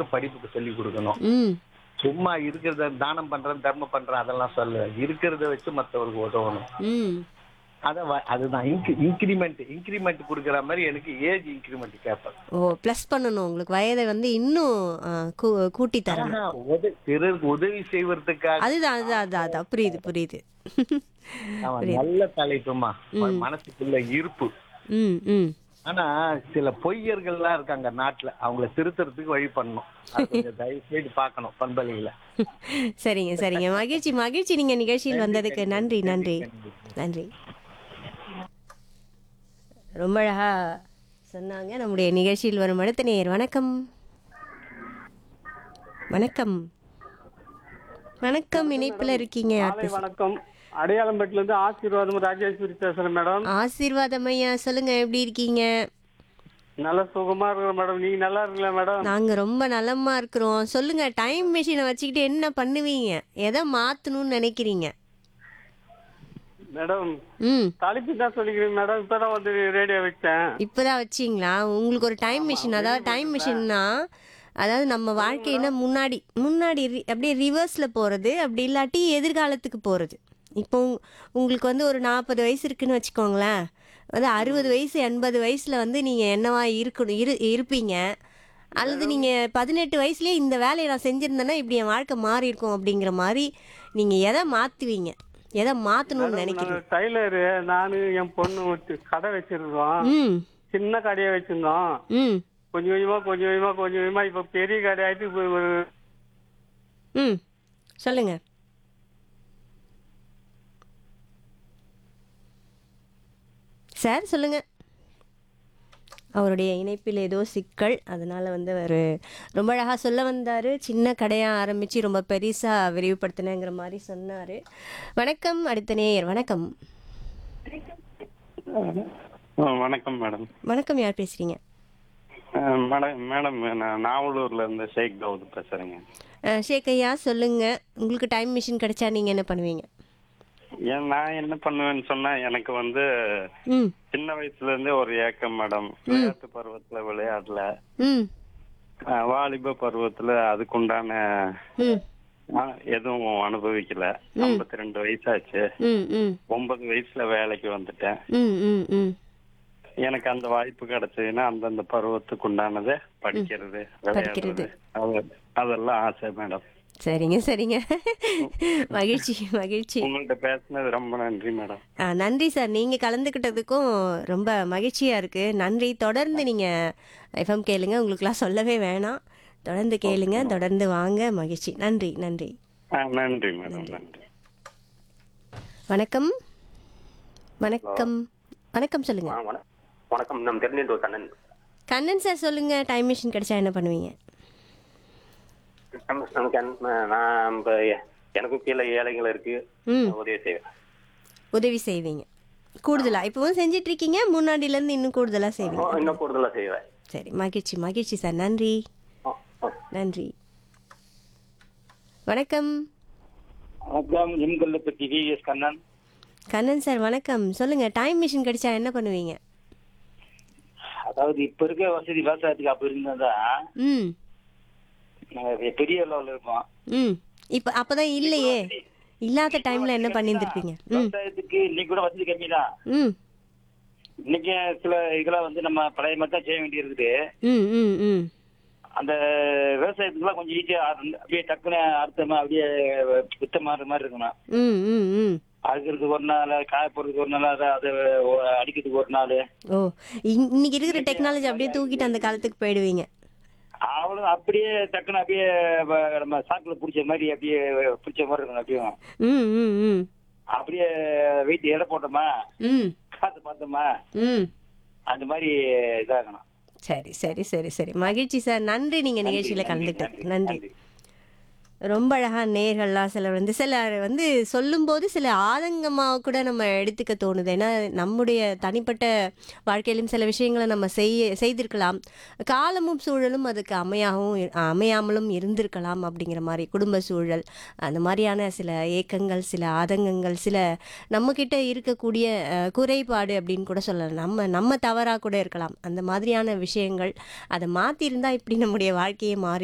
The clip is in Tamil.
வந்து படிப்புக்கு சொல்லி கொடுக்கணும் ம் சும்மா இருக்கிறத தானம் பண்றேன் தர்மம் பண்றேன் அதெல்லாம் சொல்ல இருக்கிறத வச்சு மத்தவருக்கு உதவணும் ம் அத வ- அதுதான் இன்க்ரிமெண்ட் இன்க்ரிமெண்ட் கொடுக்குற மாதிரி எனக்கு ஏஜ் இன்க்ரிமெண்ட் கேட்பேன் ஓ ப்ளஸ் பண்ணணும் உங்களுக்கு வயதை வந்து இன்னும் ஆ, கூ- கூட்டி தரணும் ஆனா, உத- பிறருக்கு உதவி செய்வதற்காக அதுதான் அதுதான் அதுதான் அதான் புரியுது புரியுது அவன் நல்ல தலைப்புமா மனசுக்குள்ள இருப்பு ம் ம் ஆனா சில பொய்யர்கள்லாம் இருக்காங்க நாட்டுல அவங்கள திருத்துறதுக்கு வழி பண்ணணும் அது கொஞ்சம் தயவு செய்து பார்க்கணும் பண்பலையில சரிங்க சரிங்க மகிழ்ச்சி மகிழ்ச்சி நீங்க நிகழ்ச்சியில் வந்ததுக்கு நன்றி நன்றி நன்றி ரொம்ப அழகா சொன்னாங்க நம்முடைய நிகழ்ச்சியில் வரும் அடுத்த நேயர் வணக்கம் வணக்கம் வணக்கம் இணைப்புல இருக்கீங்க யார் காலை பேசு- வணக்கம் அடையாளம்பேட்டில இருந்து ஆசீர்வாதம் ராஜேஸ்வரி பேசுறேன் மேடம் ஆசீர்வாதம் ஐயா சொல்லுங்க எப்படி இருக்கீங்க நல்ல சுகமா இருக்கிறேன் மேடம் நீங்க நல்லா இருக்கீங்களா மேடம் நாங்க ரொம்ப நலமா இருக்கிறோம் சொல்லுங்க டைம் மிஷினை வச்சுக்கிட்டு என்ன பண்ணுவீங்க எதை மாத்தணும்னு நினைக்கிறீங்க மேடம் ம் தலைப்பு தான் சொல்லிக்கிறேன் மேடம் இப்பதான் வந்து ரேடியோ வச்சேன் இப்போதான் வச்சிங்களா உங்களுக்கு ஒரு டைம் மிஷின் அதாவது டைம் மிஷின்னா அதாவது நம்ம வாழ்க்கையில முன்னாடி முன்னாடி ரி- அப்படியே ரிவர்ஸில் போகிறது அப்படி இல்லாட்டி எதிர்காலத்துக்கு போகிறது இப்போ உங்- உங்களுக்கு வந்து ஒரு நாற்பது வயசு இருக்குன்னு வச்சுக்கோங்களேன் வந்து அறுபது வயசு எண்பது வயசில் வந்து நீங்கள் என்னவா இருக்கணும் இரு இருப்பீங்க அல்லது நீங்கள் பதினெட்டு வயசுலேயே இந்த வேலையை நான் செஞ்சுருந்தேன்னா இப்படி என் வாழ்க்கை மாறி இருக்கும் அப்படிங்கிற மாதிரி நீங்கள் எதை மாற்றுவீங்க எதை மாற்றணும்னு நினைக்கிறீங்க நாங்க டைலரு நானு என் பொண்ணு ஒருத்தி கடை வச்சிருக்கோம் ம் சின்ன கடையை வச்சிருந்தோம் ம் கொஞ்சம் கொஞ்சமா கொஞ்சம் கொஞ்சமா கொஞ்சம் கொஞ்சமா இப்ப பெரிய கடை ஆயிட்டு இப்ப ஒரு ம் சொல்லுங்க சார் சொல்லுங்க அவருடைய இணைப்பில் ஏதோ சிக்கல் அதனால வந்து அவர் ரொம்ப அழகாக சொல்ல வந்தார் சின்ன கடையாக ஆரம்பித்து ரொம்ப பெருசாக விரிவுபடுத்தினேங்கிற மாதிரி சொன்னார் வணக்கம் அடுத்த நேயர் வணக்கம் வணக்கம் மேடம் வணக்கம் யார் பேசுகிறீங்க மேடம் மேடம் நான் நாவலூர்ல இருந்து ஷேக் தாவூத் பேசுறேங்க ஷேக் ஐயா சொல்லுங்கள் உங்களுக்கு டைம் மிஷின் கிடைச்சா நீங்கள் என்ன பண்ணுவீங்க ஏன் நான் என்ன பண்ணுவேன்னு சொன்னா எனக்கு வந்து ம் சின்ன வயசுல இருந்தே ஒரு ஏக்கம் மேடம் விளையாட்டு பருவத்துல விளையாடல ம் அஹ் வாலிப பருவத்துல அதுக்குண்டான ம் அஹ், எதுவும் அனுபவிக்கல ஐம்பத்தி ரெண்டு வயசாச்சு ம் ம் ஒன்பது வயசுல வேலைக்கு வந்துட்டேன் ம் ம் ம் எனக்கு அந்த வாய்ப்பு கிடைச்சதுன்னா அந்தந்த பருவத்துக்கு உண்டானது படிக்கிறது படிக்கிறது. விளையாடுறது அது- அதெல்லாம் ஆசை மேடம் சரிங்க சரிங்க மகிழ்ச்சி மகிழ்ச்சி உங்கள்ட்ட பேசுனது ரொம்ப நன்றி மேடம் ஆ, நன்றி சார் நீங்கள் கலந்துக்கிட்டதுக்கும் ரொம்ப மகிழ்ச்சியாக இருக்குது நன்றி தொடர்ந்து நீங்கள் எஃப்எம் கேளுங்க உங்களுக்குலாம் சொல்லவே வேணாம் தொடர்ந்து கேளுங்க தொடர்ந்து வாங்க மகிழ்ச்சி நன்றி நன்றி ஆ, நன்றி மேடம் நன்றி வணக்கம் வணக்கம் வணக்கம் சொல்லுங்க ஆ, வண- வணக்கம் நம் திருநெல்வேலி கண்ணன் கண்ணன் சார் சொல்லுங்க டைம் மிஷின் கிடைச்சா என்ன பண்ணுவீங்க நம்ம- நமக்கு அந்த- நான் இப்ப எ- எனக்கும் கீழே ஏழைகள் இருக்கு ம் உதவி செய்வேன் உதவி செய்வீங்க கூடுதலா இப்போவும் செஞ்சிட்டு இருக்கீங்க முன்னாடியிலேருந்து இன்னும் கூடுதலா செய்வீங்க ஓ, இன்னும் கூடுதலா செய்வேன் சரி மகிழ்ச்சி மகிழ்ச்சி சார் நன்றி ஓ, ஓ. நன்றி வணக்கம் வணக்கம் எம்கல்லப்பட்டி விஎஸ் கண்ணன் கண்ணன் சார் வணக்கம் சொல்லுங்க டைம் மிஷின் கிடைச்சா என்ன பண்ணுவீங்க அதாவது இப்ப இருக்க வசதி விவசாயத்துக்கு அப்ப இருந்தா ம் நாங்க பெரிய லெவலில் இருப்போம் ம் இப்போ அப்பதான் இல்லையே இல்லாத டைம்ல என்ன பண்ணியிருந்திருப்பீங்க ம் விவசாயத்துக்கு இன்னைக்கு கூட வசதி கம்மி தான் ம் இன்னைக்கு சில இதெல்லாம் வந்து நம்ம பழைய மாதிரி தான் செய்ய வேண்டியிருக்குது ம் ம் ம் அந்த விவசாயத்துக்குலாம் கொஞ்சம் ஈஸியா அப்படியே டக்குன்னு அர்த்தமா அப்படியே வித்த மாறுற மாதிரி இருக்கணும் ம் ம் ம் அறுக்கிறதுக்கு ஒரு நாள் காய போடுறதுக்கு ஒரு நாள் அதை அதை அடிக்கிறதுக்கு ஒரு நாள் ஓ இன்- இன்னைக்கு இருக்கிற டெக்னாலஜி அப்படியே தூக்கிட்டு அந்த காலத்துக்கு போயிடுவீங்க அவ்வளோ அப்படியே டக்குன்னு அப்படியே வ- நம்ம சாக்கில் பிடிச்ச மாதிரி அப்படியே பிடிச்ச மாதிரி இருக்கணும் அப்படியும் ம் ம் ம் அப்படியே வெயிட் எடை போட்டோமா ம் காத்து பார்த்தோமா ம் அந்த மாதிரி இதாகணும் சரி சரி சரி சரி மகிழ்ச்சி சார் நன்றி நீங்க நிகழ்ச்சியில கலந்துக்கிட்டது நன்றி ரொம்ப அழகா நேர்கள்லாம் சிலர் வந்து சிலர் வந்து சொல்லும்போது சில ஆதங்கமாக கூட நம்ம எடுத்துக்க தோணுது ஏன்னா நம்முடைய தனிப்பட்ட வாழ்க்கையிலும் சில விஷயங்களை நம்ம செய்ய செய்திருக்கலாம் காலமும் சூழலும் அதுக்கு அமையாகவும் இரு- அமையாமலும் இருந்திருக்கலாம் அப்படிங்கிற மாதிரி குடும்ப சூழல் அந்த மாதிரியான சில ஏக்கங்கள் சில ஆதங்கங்கள் சில நம்மக்கிட்ட இருக்கக்கூடிய அஹ், குறைபாடு அப்படின்னு கூட சொல்லலாம் நம்ம நம்ம தவறாக கூட இருக்கலாம் அந்த மாதிரியான விஷயங்கள் அதை மாற்றிருந்தா இப்படி நம்முடைய வாழ்க்கையே மாறி